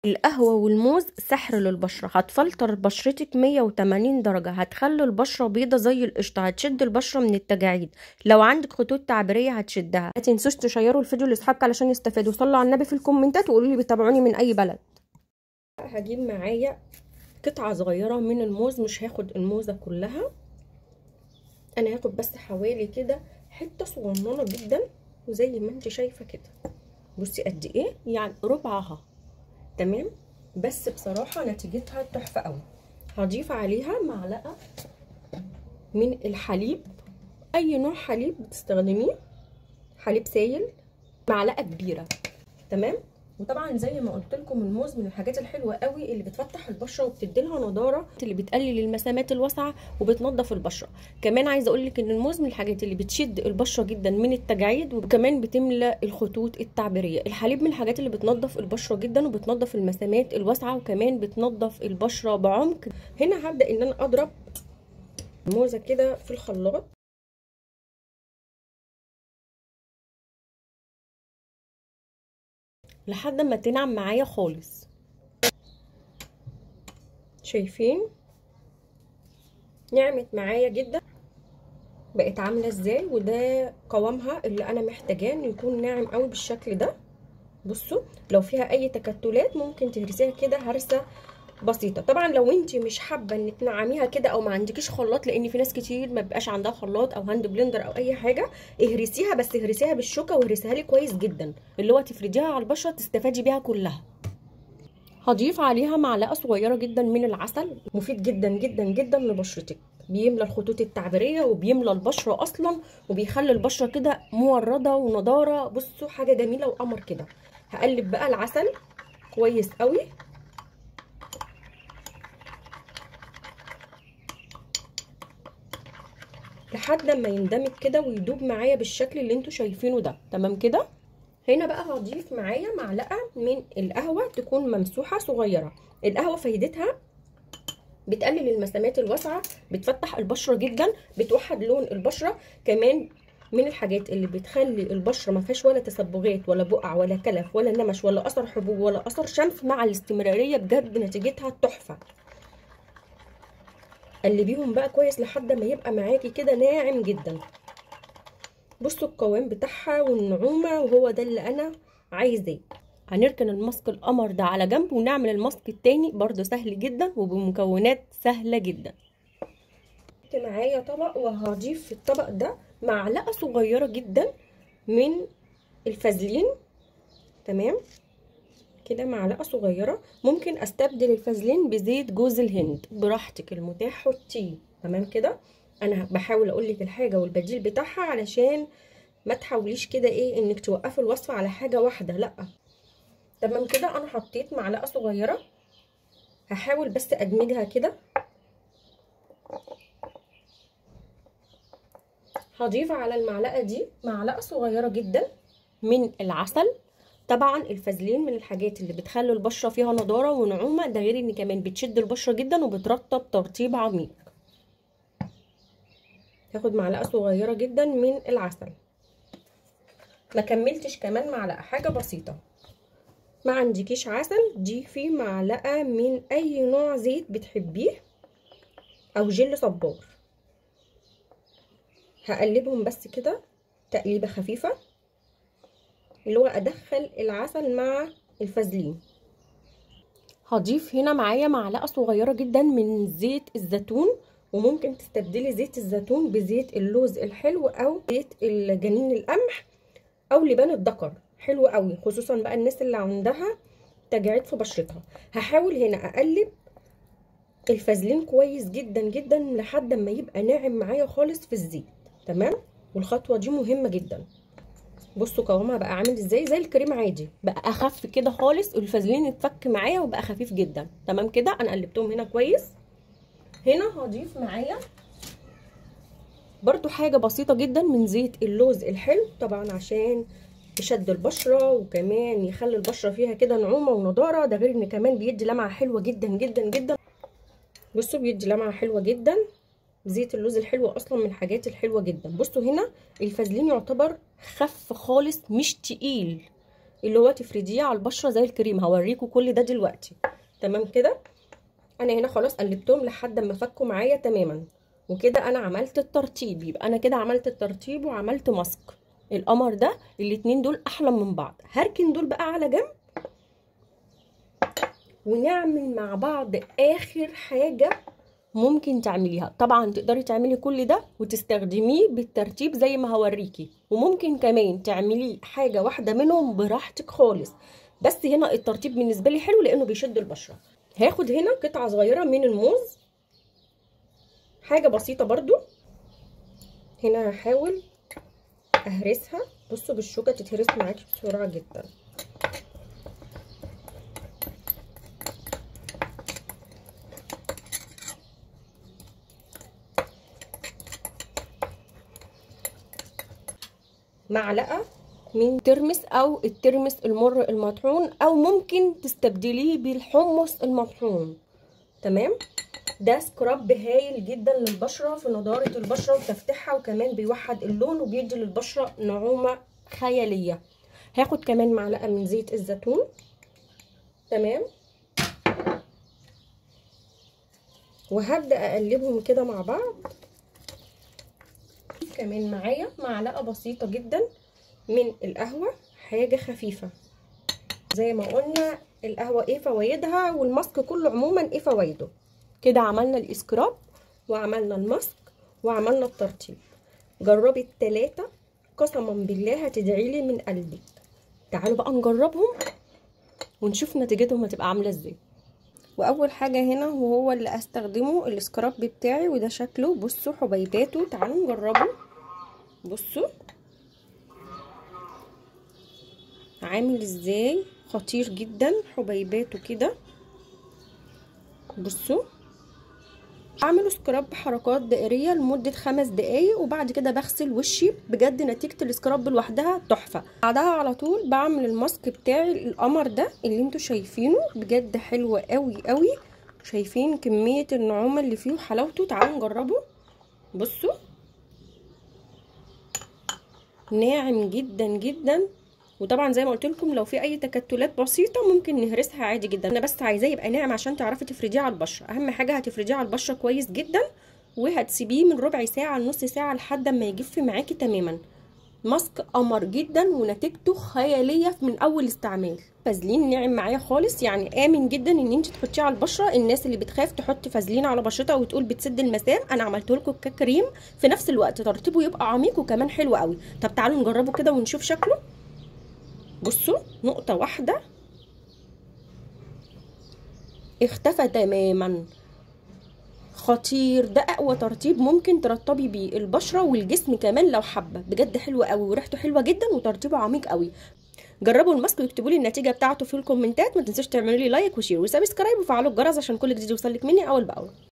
القهوة والموز سحر للبشرة هتفلتر بشرتك 180 درجة هتخلي البشرة بيضة زي القشطة هتشد البشرة من التجاعيد لو عندك خطوط تعبيرية هتشدها ما تنسوش تشيروا الفيديو لاصحابك علشان يستفادوا صلوا على النبي في الكومنتات وقولوا لي بتابعوني من اي بلد هجيب معايا قطعة صغيرة من الموز مش هاخد الموزة كلها انا هاخد بس حوالي كده حتة صغننة جدا وزي ما انت شايفة كده بصي قد ايه يعني ربعها تمام بس بصراحة نتيجتها تحفة قوي هضيف عليها معلقة من الحليب اي نوع حليب بتستخدميه حليب سايل معلقة كبيرة تمام وطبعا زي ما قلت لكم الموز من الحاجات الحلوه قوي اللي بتفتح البشره وبتدي لها نضاره اللي بتقلل المسامات الواسعه وبتنظف البشره كمان عايزه اقول لك ان الموز من الحاجات اللي بتشد البشره جدا من التجاعيد وكمان بتملى الخطوط التعبيريه الحليب من الحاجات اللي بتنظف البشره جدا وبتنظف المسامات الواسعه وكمان بتنظف البشره بعمق هنا هبدا ان انا اضرب موزه كده في الخلاط لحد ما تنعم معايا خالص شايفين نعمت معايا جدا بقت عامله ازاي وده قوامها اللي انا محتاجاه انه يكون ناعم قوي بالشكل ده بصوا لو فيها اي تكتلات ممكن تهرسيها كده هرسه بسيطه طبعا لو انت مش حابه انك تنعميها كده او ما عندكيش خلاط لان في ناس كتير ما بيبقاش عندها خلاط او هاند بلندر او اي حاجه اهرسيها بس اهرسيها بالشوكه واهرسيها لي كويس جدا اللي هو تفرديها على البشره تستفادي بيها كلها هضيف عليها معلقه صغيره جدا من العسل مفيد جدا جدا جدا لبشرتك بيملى الخطوط التعبيريه وبيملى البشره اصلا وبيخلي البشره كده مورده ونضاره بصوا حاجه جميله وقمر كده هقلب بقى العسل كويس قوي لحد ما يندمج كده ويدوب معايا بالشكل اللي انتوا شايفينه ده تمام كده هنا بقى هضيف معايا معلقه من القهوه تكون ممسوحه صغيره القهوه فايدتها بتقلل المسامات الواسعه بتفتح البشره جدا بتوحد لون البشره كمان من الحاجات اللي بتخلي البشره ما فيهاش ولا تسبغات ولا بقع ولا كلف ولا نمش ولا اثر حبوب ولا اثر شمس مع الاستمراريه بجد نتيجتها تحفه قلبيهم بقى كويس لحد ما يبقى معاكي كده ناعم جدا بصوا القوام بتاعها والنعومه وهو ده اللي انا عايزاه هنركن الماسك القمر ده على جنب ونعمل الماسك التاني برضو سهل جدا وبمكونات سهله جدا معايا طبق وهضيف في الطبق ده معلقه صغيره جدا من الفازلين تمام كده معلقه صغيره ممكن استبدل الفازلين بزيت جوز الهند براحتك المتاح حطيه تمام كده انا بحاول اقول لك الحاجه والبديل بتاعها علشان ما تحاوليش كده ايه انك توقفي الوصفه على حاجه واحده لا تمام كده انا حطيت معلقه صغيره هحاول بس ادمجها كده هضيف على المعلقه دي معلقه صغيره جدا من العسل طبعا الفازلين من الحاجات اللي بتخلي البشره فيها نضاره ونعومه ده غير ان كمان بتشد البشره جدا وبترطب ترطيب عميق هاخد معلقه صغيره جدا من العسل ما كملتش كمان معلقه حاجه بسيطه ما عندكيش عسل ضيفي معلقه من اي نوع زيت بتحبيه او جل صبار هقلبهم بس كده تقليبه خفيفه اللي هو ادخل العسل مع الفازلين هضيف هنا معايا معلقه صغيره جدا من زيت الزيتون وممكن تستبدلي زيت الزيتون بزيت اللوز الحلو او زيت الجنين القمح او لبان الذكر حلو قوي خصوصا بقى الناس اللي عندها تجاعيد في بشرتها هحاول هنا اقلب الفازلين كويس جدا جدا لحد ما يبقى ناعم معايا خالص في الزيت تمام والخطوه دي مهمه جدا بصوا قوامها بقى عامل ازاي زي الكريم عادي بقى اخف كده خالص والفازلين اتفك معايا وبقى خفيف جدا تمام كده انا قلبتهم هنا كويس هنا هضيف معايا برضو حاجة بسيطة جدا من زيت اللوز الحلو طبعا عشان يشد البشرة وكمان يخلي البشرة فيها كده نعومة ونضارة ده غير ان كمان بيدي لمعة حلوة جدا جدا جدا بصوا بيدي لمعة حلوة جدا زيت اللوز الحلو اصلا من الحاجات الحلوه جدا بصوا هنا الفازلين يعتبر خف خالص مش تقيل اللي هو تفرديه على البشره زي الكريم هوريكم كل ده دلوقتي تمام كده انا هنا خلاص قلبتهم لحد ما فكوا معايا تماما وكده انا عملت الترطيب يبقى انا كده عملت الترطيب وعملت ماسك القمر ده الاتنين دول احلى من بعض هركن دول بقى على جنب ونعمل مع بعض اخر حاجه ممكن تعمليها طبعا تقدري تعملي كل ده وتستخدميه بالترتيب زي ما هوريكي وممكن كمان تعملي حاجه واحده منهم براحتك خالص بس هنا الترتيب بالنسبه لي حلو لانه بيشد البشره هاخد هنا قطعه صغيره من الموز حاجه بسيطه برضو هنا هحاول اهرسها بصوا بالشوكه تتهرس معاكي بسرعه جدا معلقه من ترمس او الترمس المر المطحون او ممكن تستبدليه بالحمص المطحون تمام ده سكراب هايل جدا للبشره في نضاره البشره وتفتيحها وكمان بيوحد اللون وبيدي للبشره نعومه خياليه هاخد كمان معلقه من زيت الزيتون تمام وهبدا اقلبهم كده مع بعض كمان معايا معلقه بسيطه جدا من القهوه حاجه خفيفه زي ما قلنا القهوه ايه فوائدها والماسك كله عموما ايه فوائده كده عملنا الاسكراب وعملنا الماسك وعملنا الترطيب جربي التلاتة قسما بالله هتدعي لي من قلبك تعالوا بقى نجربهم ونشوف نتيجتهم هتبقى عامله ازاي واول حاجه هنا وهو اللي استخدمه السكراب بتاعي وده شكله بصوا حبيباته تعالوا نجربه بصوا عامل ازاي خطير جدا حبيباته كده بصوا اعملوا سكراب بحركات دائريه لمده خمس دقايق وبعد كده بغسل وشي بجد نتيجه السكراب لوحدها تحفه بعدها على طول بعمل الماسك بتاعي القمر ده اللي انتوا شايفينه بجد حلو قوي قوي شايفين كميه النعومه اللي فيه وحلاوته تعالوا نجربه بصوا ناعم جدا جدا وطبعا زي ما قلت لكم لو في اي تكتلات بسيطه ممكن نهرسها عادي جدا انا بس عايزاه يبقى ناعم عشان تعرفي تفرديه على البشره اهم حاجه هتفرديه على البشره كويس جدا وهتسيبيه من ربع ساعه لنص ساعه لحد ما يجف معاكي تماما ماسك قمر جدا ونتيجته خياليه من اول استعمال فازلين ناعم معايا خالص يعني امن جدا ان انت تحطيه على البشره الناس اللي بتخاف تحط فازلين على بشرتها وتقول بتسد المسام انا عملته لكم ككريم في نفس الوقت ترطيبه يبقى عميق وكمان حلو قوي طب تعالوا نجربه كده ونشوف شكله بصوا نقطة واحدة اختفى تماما خطير ده اقوى ترطيب ممكن ترطبي بيه البشره والجسم كمان لو حابه بجد حلو قوي وريحته حلوه جدا وترطيبه عميق قوي جربوا الماسك واكتبوا لي النتيجه بتاعته في الكومنتات ما تنسوش تعملوا لي لايك وشير وسبسكرايب وفعلوا الجرس عشان كل جديد يوصلك مني اول باول